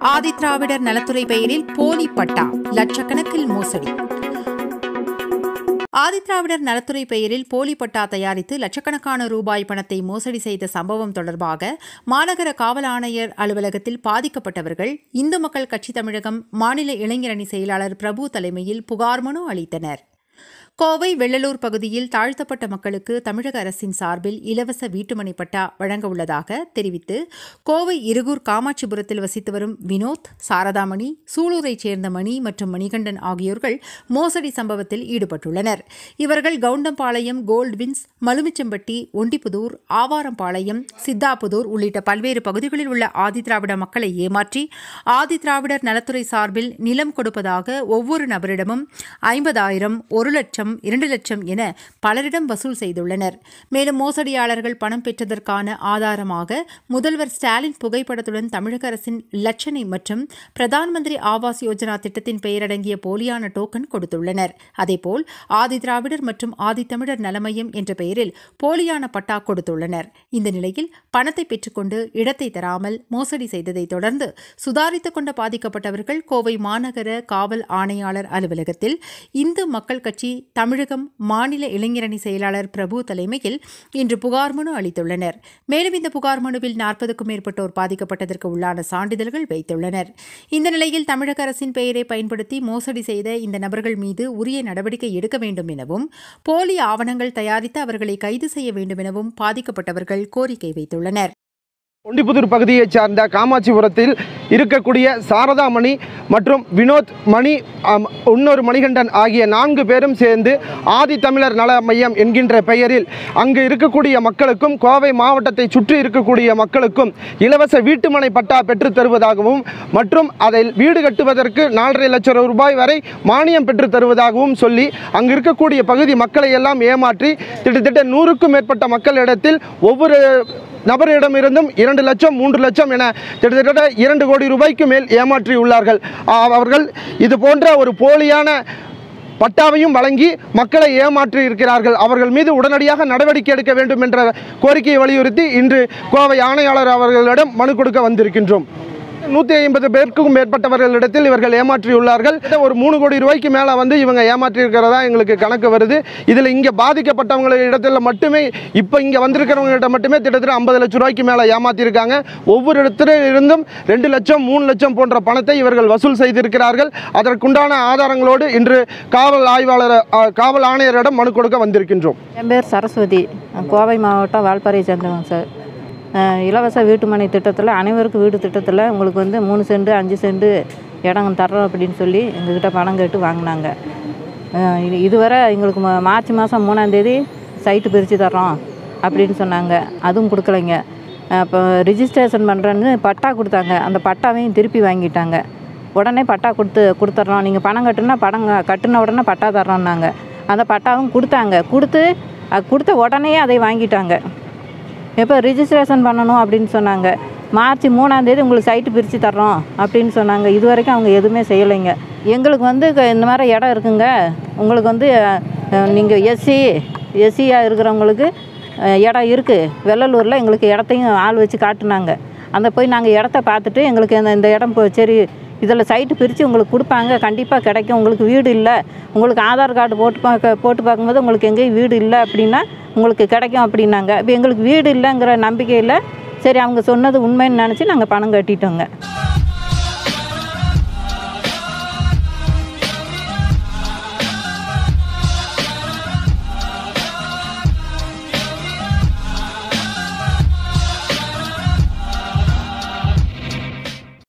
ஆதிதிராவிடர் நலத்துறை பெயரில் போலி பட்டா லட்சக்கணக்கில் மோசடி ஆதிதிராவிடர் நலத்துறை பெயரில் போலி பட்டா தயாரித்து லட்சக்கணக்கான ரூபாய் பணத்தை மோசடி செய்த சம்பவம் தொடர்பாக மாநகர காவல் ஆணையர் அலுவலகத்தில் பாதிக்கப்பட்டவர்கள் இந்து மக்கள் கட்சி தமிழகம் மாநில இளைஞரணி செயலாளர் பிரபு தலைமையில் புகார் மனு அளித்தனர் கோவை வெள்ளலூர் பகுதியில் தாழ்த்தப்பட்ட மக்களுக்கு தமிழக அரசின் சார்பில் இலவச வீட்டுமனை பட்டா வழங்க உள்ளதாக தெரிவித்து கோவை இருகூர் காமாட்சிபுரத்தில் வசித்து வரும் வினோத் சாரதாமணி சூலூரைச் சேர்ந்த மணி மற்றும் மணிகண்டன் ஆகியோர்கள் மோசடி சம்பவத்தில் ஈடுபட்டுள்ளனர் இவர்கள் கவுண்டம்பாளையம் கோல்ட்வின்ஸ் மலுமிச்சம்பட்டி ஒண்டிப்புதூர் ஆவாரம்பாளையம் சித்தாபுதூர் உள்ளிட்ட பல்வேறு பகுதிகளில் உள்ள ஆதிதிராவிட மக்களை ஏமாற்றி ஆதிதிராவிடர் நலத்துறை சார்பில் நிலம் கொடுப்பதாக ஒவ்வொரு நபரிடமும் ஐம்பதாயிரம் ஒரு லட்சம் இரண்டு லட்சம் என பலரிடம் வசூல் செய்துள்ளனர் மேலும் மோசடியாளர்கள் பணம் பெற்றதற்கான ஆதாரமாக முதல்வர் ஸ்டாலின் புகைப்படத்துடன் தமிழக அரசின் லட்சணை மற்றும் பிரதான் மந்திரி ஆவாஸ் யோஜனா திட்டத்தின் பெயரடங்கிய போலியான டோக்கன் கொடுத்துள்ளனர் அதேபோல் ஆதிதிராவிடர் மற்றும் ஆதித்தமிழர் நலமையம் என்ற பெயரில் போலியான பட்டா கொடுத்துள்ளனர் இந்த நிலையில் பணத்தை பெற்றுக்கொண்டு இடத்தை தராமல் மோசடி செய்ததை தொடர்ந்து சுதாரித்துக் கொண்ட பாதிக்கப்பட்டவர்கள் கோவை மாநகர காவல் ஆணையாளர் அலுவலகத்தில் இந்து மக்கள் கட்சி தமிழகம் மாநில இளைஞரணி செயலாளர் பிரபு தலைமையில் இன்று புகார் மனு அளித்துள்ளனர் மேலும் இந்த புகார் மனுவில் நாற்பதுக்கும் மேற்பட்டோர் பாதிக்கப்பட்டதற்கு உள்ளான சான்றிதழ்கள் வைத்துள்ளனர் இந்த நிலையில் தமிழக அரசின் பெயரை பயன்படுத்தி மோசடி செய்த இந்த நபர்கள் மீது உரிய நடவடிக்கை எடுக்க வேண்டும் எனவும் போலி ஆவணங்கள் தயாரித்து அவர்களை கைது செய்ய வேண்டும் எனவும் பாதிக்கப்பட்டவர்கள் கோரிக்கை வைத்துள்ளனர் ஒண்டிப்புதூர் பகுதியைச் சார்ந்த காமாட்சிபுரத்தில் இருக்கக்கூடிய சாரதாமணி மற்றும் வினோத் மணி ஆம், இன்னொரு மணிகண்டன் ஆகிய நான்கு பேரும் சேர்ந்து ஆதி தமிழர் நல மையம் என்கின்ற பெயரில் அங்கு இருக்கக்கூடிய மக்களுக்கும் கோவை மாவட்டத்தை சுற்றி இருக்கக்கூடிய மக்களுக்கும் இலவச வீட்டுமனை பட்டா பெற்றுத் தருவதாகவும் மற்றும் அதை வீடு கட்டுவதற்கு நாலரை லட்சம் ரூபாய் வரை மானியம் பெற்றுத் தருவதாகவும் சொல்லி அங்கு இருக்கக்கூடிய பகுதி மக்களை எல்லாம் ஏமாற்றி கிட்டத்தட்ட நூறுக்கும் மேற்பட்ட மக்களிடத்தில் ஒவ்வொரு நபரிடமிருந்தும் இரண்டு லட்சம் மூன்று லட்சம் என கிட்டத்தட்ட இரண்டு கோடி ரூபாய்க்கு மேல் ஏமாற்றியுள்ளார்கள் ஆ, அவர்கள் இது போன்ற ஒரு போலியான பட்டாவையும் வழங்கி மக்களை ஏமாற்றி இருக்கிறார்கள் அவர்கள் மீது உடனடியாக நடவடிக்கை எடுக்க வேண்டும் என்ற கோரிக்கையை வலியுறுத்தி இன்று கோவை ஆணையாளர் அவர்களிடம் மனு கொடுக்க வந்திருக்கின்றோம் நூற்றி ஐம்பது பேருக்கும் மேற்பட்டவர்களிடத்தில் இவர்கள் ஏமாற்றியுள்ளார்கள் கிட்ட ஒரு மூணு கோடி ரூபாய்க்கு மேலே வந்து இவங்க ஏமாற்றியிருக்கிறதா எங்களுக்கு கணக்கு வருது இதில் இங்கே பாதிக்கப்பட்டவங்க இடத்துல மட்டுமே இப்போ இங்கே வந்திருக்கிறவங்ககிட்ட மட்டுமே கிட்டத்தட்ட ஐம்பது லட்சம் ரூபாய்க்கு மேலே ஏமாற்றியிருக்காங்க ஒவ்வொரு இடத்துல இருந்தும் ரெண்டு லட்சம் மூணு லட்சம் போன்ற பணத்தை இவர்கள் வசூல் செய்திருக்கிறார்கள் அதற்குண்டான ஆதாரங்களோடு இன்று காவல் ஆய்வாளர் ஆ, காவல் ஆணையரிடம் மனு கொடுக்க வந்திருக்கின்றோம் என் பேர் சரஸ்வதி நான் கோவை மாவட்டம் வால்பாறையை சேர்ந்தவங்க சார் அஹ் இலவச வீட்டுமனை திட்டத்தில் அனைவருக்கும் வீடு திட்டத்தில் உங்களுக்கு வந்து மூணு செண்டு அஞ்சு செண்டு இடம் தர்றோம் அப்படின்னு சொல்லி எங்ககிட்ட பணம் கேட்டு வாங்கினாங்க அஹ் இது இதுவரை எங்களுக்கு மா- மார்ச் மாதம் மூணாந்தேதி சைட்டு பிரித்து தர்றோம் அப்படின்னு சொன்னாங்க அதுவும் கொடுக்கலைங்க அப்போ ரிஜிஸ்ட்ரேஷன் பண்ணுறேன்னு பட்டா கொடுத்தாங்க அந்த பட்டாவையும் திருப்பி வாங்கிட்டாங்க உடனே பட்டா கொடுத்து கொடுத்துட்றோம் நீங்கள் பணம் கட்டுனா பணம் க- கட்டுன உடனே பட்டா தர்றோம்னாங்க அந்த பட்டாவும் கொடுத்தாங்க கொடுத்து அது கொடுத்த உடனே அதை வாங்கிட்டாங்க எப்போ ரிஜிஸ்ட்ரேஷன் பண்ணணும் அப்படின்னு சொன்னாங்க மார்ச் மூணாந்தேதி உங்களுக்கு சைட்டு பிரித்து தர்றோம் அப்படின்னு சொன்னாங்க இது வரைக்கும் அவங்க எதுவுமே செய்யலைங்க எங்களுக்கு வந்து க- இந்த மாதிரி இடம் இருக்குங்க உங்களுக்கு வந்து நீங்கள் எஸ்சி எஸ்சியாக இருக்கிறவங்களுக்கு அஹ், இடம் இருக்குது வெள்ளலூரில் எங்களுக்கு இடத்தையும் ஆள் வச்சு காட்டுனாங்க அந்த போய் நாங்கள் இடத்த பார்த்துட்டு எங்களுக்கு இந்த இந்த இடம் போ- சரி இதில் சைட்டு பிரித்து உங்களுக்கு கொடுப்பாங்க கண்டிப்பாக கிடைக்கும் உங்களுக்கு வீடு இல்லை உங்களுக்கு ஆதார் கார்டு போட்டு பார்க்க போட்டு பார்க்கும்போது உங்களுக்கு எங்கேயும் வீடு இல்லை அப்படின்னா உங்களுக்கு கிடைக்கும் அப்படின்னாங்க இப்போ எங்களுக்கு வீடு இல்லைங்கிற நம்பிக்கையில் சரி அவங்க சொன்னது உண்மைன்னு நினச்சி நாங்கள் பணம் கட்டிட்டோங்க